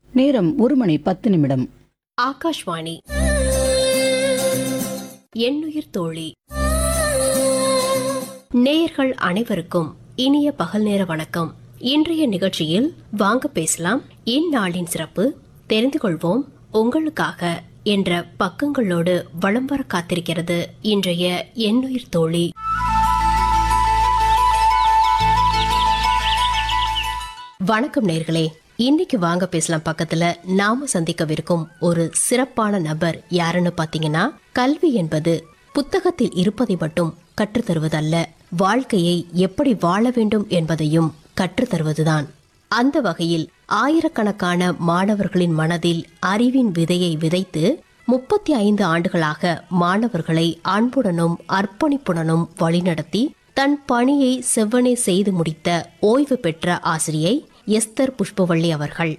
நேரம் ஒரு மணி பத்து நிமிடம் ஆகாஷ்வாணி எண்ணுயிர் தோழி நேயர்கள் அனைவருக்கும் இனிய பகல் நேர வணக்கம் இன்றைய நிகழ்ச்சியில் வாங்க பேசலாம் இந்நாளின் சிறப்பு தெரிந்து கொள்வோம் உங்களுக்காக என்ற பக்கங்களோடு வலம் வர காத்திருக்கிறது இன்றைய எண்ணுயிர் தோழி வணக்கம் நேர்களே இன்னைக்கு வாங்க பேசலாம் பக்கத்துல நாம சந்திக்கவிருக்கும் ஒரு சிறப்பான நபர் யாருன்னு பாத்தீங்கன்னா கல்வி என்பது புத்தகத்தில் இருப்பதை மட்டும் கற்றுத்தருவதல்ல வாழ்க்கையை எப்படி வாழ வேண்டும் என்பதையும் கற்றுத்தருவதுதான் அந்த வகையில் ஆயிரக்கணக்கான மாணவர்களின் மனதில் அறிவின் விதையை விதைத்து முப்பத்தி ஐந்து ஆண்டுகளாக மாணவர்களை அன்புடனும் அர்ப்பணிப்புடனும் வழிநடத்தி தன் பணியை செவ்வனே செய்து முடித்த ஓய்வு பெற்ற ஆசிரியை எஸ்தர் புஷ்பவள்ளி அவர்கள்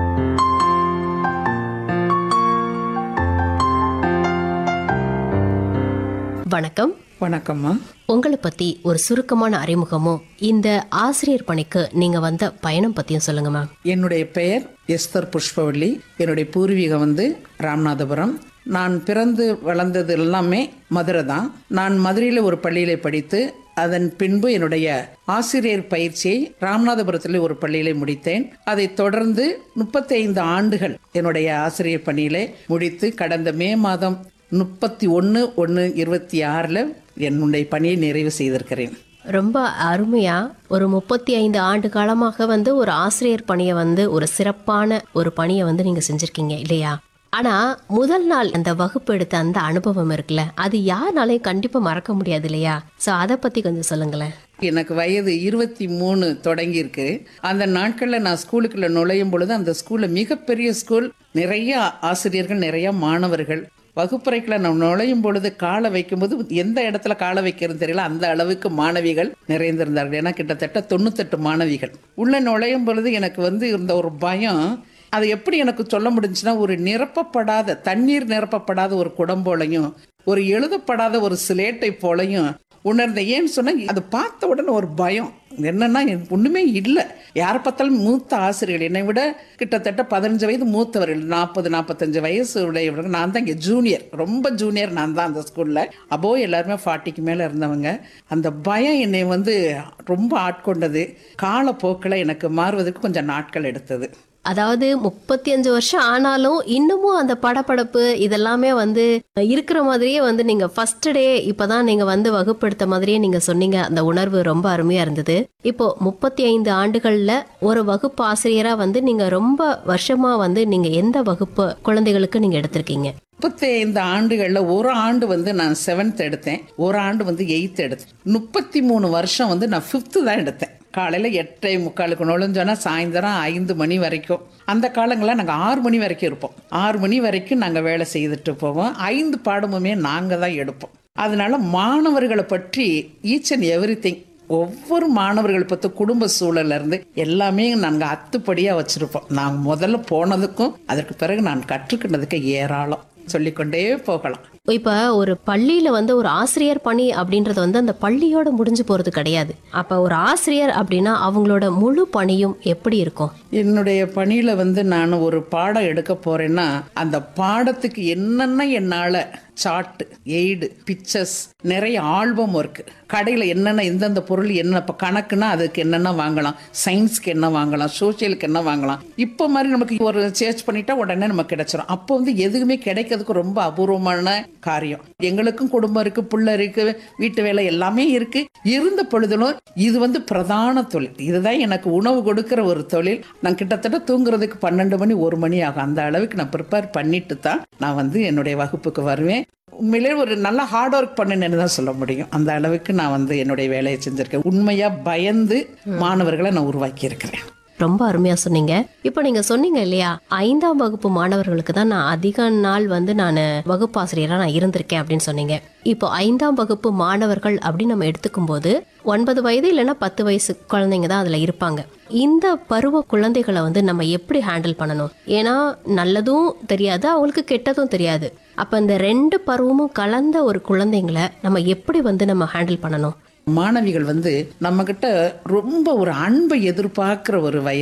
வணக்கம் வணக்கம்மா உங்களை பத்தி ஒரு சுருக்கமான அறிமுகமும் இந்த ஆசிரியர் பணிக்கு நீங்க வந்த பயணம் பத்தியும் சொல்லுங்க மேம் என்னுடைய பெயர் எஸ்தர் புஷ்பவள்ளி என்னுடைய பூர்வீகம் வந்து ராமநாதபுரம் நான் பிறந்து வளர்ந்தது எல்லாமே மதுரை தான் நான் மதுரையில் ஒரு பள்ளியில படித்து அதன் பின்பு என்னுடைய ஆசிரியர் பயிற்சியை ராமநாதபுரத்தில் ஒரு பள்ளியிலே முடித்தேன் அதைத் தொடர்ந்து முப்பத்தைந்து ஆண்டுகள் என்னுடைய ஆசிரியர் பணியிலே முடித்து கடந்த மே மாதம் முப்பத்தி ஒன்று ஒன்று இருபத்தி ஆறில் என்னுடைய பணியை நிறைவு செய்திருக்கிறேன் ரொம்ப அருமையா ஒரு முப்பத்தி ஐந்து ஆண்டு காலமாக வந்து ஒரு ஆசிரியர் பணியை வந்து ஒரு சிறப்பான ஒரு பணியை வந்து நீங்க செஞ்சிருக்கீங்க இல்லையா ஆனா முதல் நாள் அந்த வகுப்பு எடுத்த அந்த அனுபவம் இருக்குல்ல அது யாருனாலையும் கண்டிப்பா மறக்க முடியாது இல்லையா சோ அதை பத்தி கொஞ்சம் சொல்லுங்களேன் எனக்கு வயது இருபத்தி மூணு தொடங்கி இருக்கு அந்த நாட்களில் நான் ஸ்கூலுக்குள்ள நுழையும் பொழுது அந்த ஸ்கூல்ல மிகப்பெரிய ஸ்கூல் நிறைய ஆசிரியர்கள் நிறைய மாணவர்கள் வகுப்பறைக்குள்ள நான் நுழையும் பொழுது காலை வைக்கும்போது எந்த இடத்துல காலை வைக்கிறது தெரியல அந்த அளவுக்கு மாணவிகள் நிறைந்திருந்தார்கள் ஏன்னா கிட்டத்தட்ட தொண்ணூத்தெட்டு மாணவிகள் உள்ள நுழையும் பொழுது எனக்கு வந்து இருந்த ஒரு பயம் அது எப்படி எனக்கு சொல்ல முடிஞ்சுன்னா ஒரு நிரப்பப்படாத தண்ணீர் நிரப்பப்படாத ஒரு குடம் போலையும் ஒரு எழுதப்படாத ஒரு சிலேட்டை போலையும் உணர்ந்த ஏன்னு சொன்னா அது பார்த்த உடனே ஒரு பயம் என்னன்னா எனக்கு ஒண்ணுமே இல்லை யாரை பார்த்தாலும் மூத்த ஆசிரியர்கள் என்னை விட கிட்டத்தட்ட பதினஞ்சு வயது மூத்தவர்கள் நாற்பது நாற்பத்தஞ்சு வயசு உடையவர்கள் நான் தான் இங்கே ஜூனியர் ரொம்ப ஜூனியர் நான் தான் அந்த ஸ்கூல்ல அப்போ எல்லாருமே ஃபார்ட்டிக்கு மேலே இருந்தவங்க அந்த பயம் என்னை வந்து ரொம்ப ஆட்கொண்டது காலப்போக்கில் எனக்கு மாறுவதற்கு கொஞ்சம் நாட்கள் எடுத்தது அதாவது முப்பத்தி அஞ்சு வருஷம் ஆனாலும் இன்னமும் அந்த படபடப்பு இதெல்லாமே வந்து இருக்கிற மாதிரியே வந்து நீங்க ஃபர்ஸ்ட் டே இப்பதான் நீங்க வந்து வகுப்படுத்த மாதிரியே நீங்க சொன்னீங்க அந்த உணர்வு ரொம்ப அருமையா இருந்தது இப்போ முப்பத்தி ஐந்து ஆண்டுகள்ல ஒரு வகுப்பு ஆசிரியரா வந்து நீங்க ரொம்ப வருஷமா வந்து நீங்க எந்த வகுப்பு குழந்தைகளுக்கு நீங்க எடுத்திருக்கீங்க முப்பத்தி ஐந்து ஆண்டுகளில் ஒரு ஆண்டு வந்து நான் செவன்த் எடுத்தேன் ஒரு ஆண்டு வந்து எயித்து எடுத்தேன் முப்பத்தி மூணு வருஷம் வந்து நான் ஃபிஃப்த்து தான் எடுத்தேன் காலையில் எட்டரை முக்காலுக்கு நுழைஞ்சோன்னா சாயந்தரம் ஐந்து மணி வரைக்கும் அந்த காலங்களில் நாங்கள் ஆறு மணி வரைக்கும் இருப்போம் ஆறு மணி வரைக்கும் நாங்கள் வேலை செய்துட்டு போவோம் ஐந்து பாடமுமே நாங்கள் தான் எடுப்போம் அதனால மாணவர்களை பற்றி ஈச் அண்ட் எவ்ரி திங் ஒவ்வொரு மாணவர்கள் பற்றி குடும்ப சூழல்ல இருந்து எல்லாமே நாங்கள் அத்துப்படியாக வச்சுருப்போம் நான் முதல்ல போனதுக்கும் அதற்கு பிறகு நான் கற்றுக்கிட்டதுக்கு ஏராளம் சொல்லிக்கொண்டே போகலாம் இப்ப ஒரு பள்ளியில வந்து ஒரு ஆசிரியர் பணி அப்படின்றது வந்து அந்த பள்ளியோட முடிஞ்சு போறது கிடையாது அப்ப ஒரு ஆசிரியர் அப்படின்னா அவங்களோட முழு பணியும் எப்படி இருக்கும் என்னுடைய பணியில வந்து நான் ஒரு பாடம் எடுக்க போறேன்னா அந்த பாடத்துக்கு என்னென்ன என்னால சார்ட் எய்டு பிக்சர்ஸ் நிறைய ஆல்பம் ஒர்க் கடையில் என்னென்ன எந்தெந்த பொருள் என்ன இப்போ கணக்குனா அதுக்கு என்னென்ன வாங்கலாம் சயின்ஸ்க்கு என்ன வாங்கலாம் சோஷியலுக்கு என்ன வாங்கலாம் இப்போ மாதிரி நமக்கு ஒரு சேர்ச் பண்ணிட்டா உடனே நமக்கு கிடைச்சிரும் அப்போ வந்து எதுவுமே கிடைக்கிறதுக்கு ரொம்ப அபூர்வமான காரியம் எங்களுக்கும் குடும்பம் இருக்கு புள்ள இருக்கு வீட்டு வேலை எல்லாமே இருக்கு இருந்த பொழுதிலும் இது வந்து பிரதான தொழில் இதுதான் எனக்கு உணவு கொடுக்கிற ஒரு தொழில் நான் கிட்டத்தட்ட தூங்குறதுக்கு பன்னெண்டு மணி ஒரு மணி ஆகும் அந்த அளவுக்கு நான் ப்ரிப்பேர் பண்ணிட்டு தான் நான் வந்து என்னுடைய வகுப்புக்கு வருவேன் உண்மையிலே ஒரு நல்ல ஹார்ட் ஒர்க் பண்ணினேன்னு தான் சொல்ல முடியும் அந்த அளவுக்கு நான் வந்து என்னுடைய வேலையை செஞ்சிருக்கேன் உண்மையா பயந்து மாணவர்களை நான் உருவாக்கி இருக்கிறேன் ரொம்ப அருமையா சொன்னீங்க இப்போ நீங்க சொன்னீங்க இல்லையா ஐந்தாம் வகுப்பு மாணவர்களுக்கு தான் நான் அதிக நாள் வந்து நான் வகுப்பாசிரியரா நான் இருந்திருக்கேன் அப்படின்னு சொன்னீங்க இப்போ ஐந்தாம் வகுப்பு மாணவர்கள் அப்படின்னு நம்ம எடுத்துக்கும் போது ஒன்பது வயது இல்லைன்னா பத்து வயசு குழந்தைங்க தான் அதுல இருப்பாங்க இந்த பருவ குழந்தைகளை வந்து நம்ம எப்படி ஹேண்டில் பண்ணணும் ஏன்னா நல்லதும் தெரியாது அவங்களுக்கு கெட்டதும் தெரியாது அப்ப இந்த ரெண்டு பருவமும் கலந்த ஒரு குழந்தைங்களை நம்ம எப்படி வந்து நம்ம ஹேண்டில் பண்ணணும் மாணவிகள் வந்து நம்ம கிட்ட ரொம்ப ஒரு அன்பை எதிர்பார்க்கிற ஒரு வயது